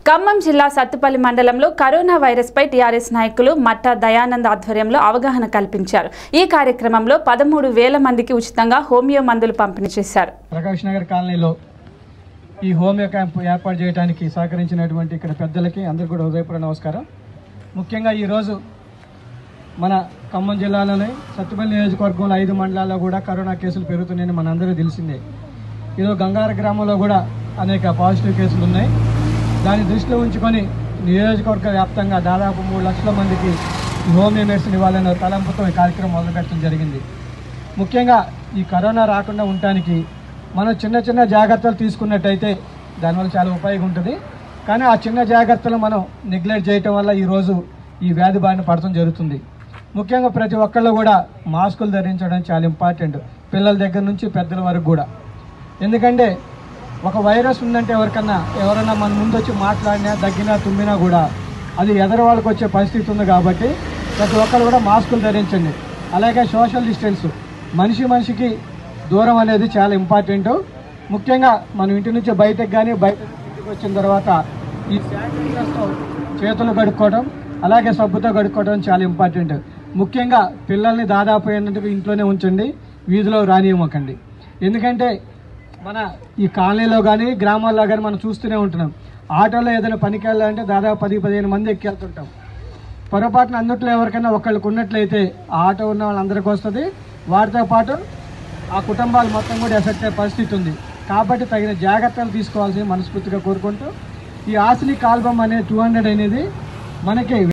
ఖమ్మం జిల్లా సత్తుపల్లి మండలంలో corona virus పై TRS నాయకులు మట్టా దయానంద్ ఆధ్వర్యంలో అవగాహన కల్పించారు ఈ కార్యక్రమంలో పదమూడు వేల మందికి ఉచితంగా హోమియో మందులు పంపిణీ చేశారు ప్రకాష్ నగర్ కాలనీలో ఈ హోమియో క్యాంప్ ఏర్పాటు చేయడానికి సహకరించినటువంటి ఇక్కడ పెద్దలకి అందరికీ కూడా హృదయపూర్వక నమస్కారం ముఖ్యంగా ఈరోజు మన ఖమ్మం జిల్లాలోని సత్తుపల్లి నియోజకవర్గంలో ఐదు మండలాల్లో కూడా కరోనా కేసులు పెరుగుతున్నాయని మనందరూ తెలిసిందే ఈరోజు గంగార గ్రామంలో కూడా అనేక పాజిటివ్ కేసులు ఉన్నాయి దాన్ని దృష్టిలో ఉంచుకొని నియోజకవర్గ వ్యాప్తంగా దాదాపు మూడు లక్షల మందికి ఈ హోమియో మెడిసిన్ ఇవ్వాలనే తలంపుతో ఈ కార్యక్రమం మొదలుపెట్టడం జరిగింది ముఖ్యంగా ఈ కరోనా రాకుండా ఉండటానికి మనం చిన్న చిన్న జాగ్రత్తలు తీసుకున్నట్టయితే దానివల్ల చాలా ఉపయోగం ఉంటుంది కానీ ఆ చిన్న జాగ్రత్తలు మనం నెగ్లెక్ట్ చేయటం వల్ల ఈరోజు ఈ వ్యాధి బారిన పడటం జరుగుతుంది ముఖ్యంగా ప్రతి ఒక్కళ్ళు కూడా మాస్కులు ధరించడం చాలా ఇంపార్టెంట్ పిల్లల దగ్గర నుంచి పెద్దల వరకు కూడా ఎందుకంటే ఒక వైరస్ ఉందంటే ఎవరికన్నా ఎవరైనా మన ముందు వచ్చి మాట్లాడినా దగ్గినా తుమ్మినా కూడా అది ఎదరు వాళ్ళకి వచ్చే పరిస్థితి ఉంది కాబట్టి ప్రతి ఒక్కరు కూడా మాస్కులు ధరించండి అలాగే సోషల్ డిస్టెన్స్ మనిషి మనిషికి దూరం అనేది చాలా ఇంపార్టెంట్ ముఖ్యంగా మనం ఇంటి నుంచి బయటకు కానీ బయట నుంచి ఇంటికి వచ్చిన తర్వాత ఈ శానిటైజర్స్తో చేతులు కడుక్కోవడం అలాగే సబ్బుతో కడుక్కోవడం చాలా ఇంపార్టెంట్ ముఖ్యంగా పిల్లల్ని దాదాపు ఏంటంటే ఇంట్లోనే ఉంచండి వీధిలో రానియమకండి ఎందుకంటే మన ఈ కాలనీలో కానీ గ్రామాల్లో కానీ మనం చూస్తూనే ఉంటున్నాం ఆటోలో ఏదైనా పనికి వెళ్ళాలంటే దాదాపు పది పదిహేను మంది ఎక్కి వెళ్తుంటాం పొరపాటున అందుట్లో ఎవరికైనా ఒకళ్ళకి ఉన్నట్లయితే ఆ ఆటో ఉన్న వాళ్ళందరికీ వస్తుంది వాటితో పాటు ఆ కుటుంబాలు మొత్తం కూడా ఎఫెక్ట్ అయ్యే పరిస్థితి ఉంది కాబట్టి తగిన జాగ్రత్తలు తీసుకోవాల్సి మనస్ఫూర్తిగా కోరుకుంటూ ఈ ఆసిలిక్ ఆల్బమ్ అనే టూ హండ్రెడ్ అనేది మనకి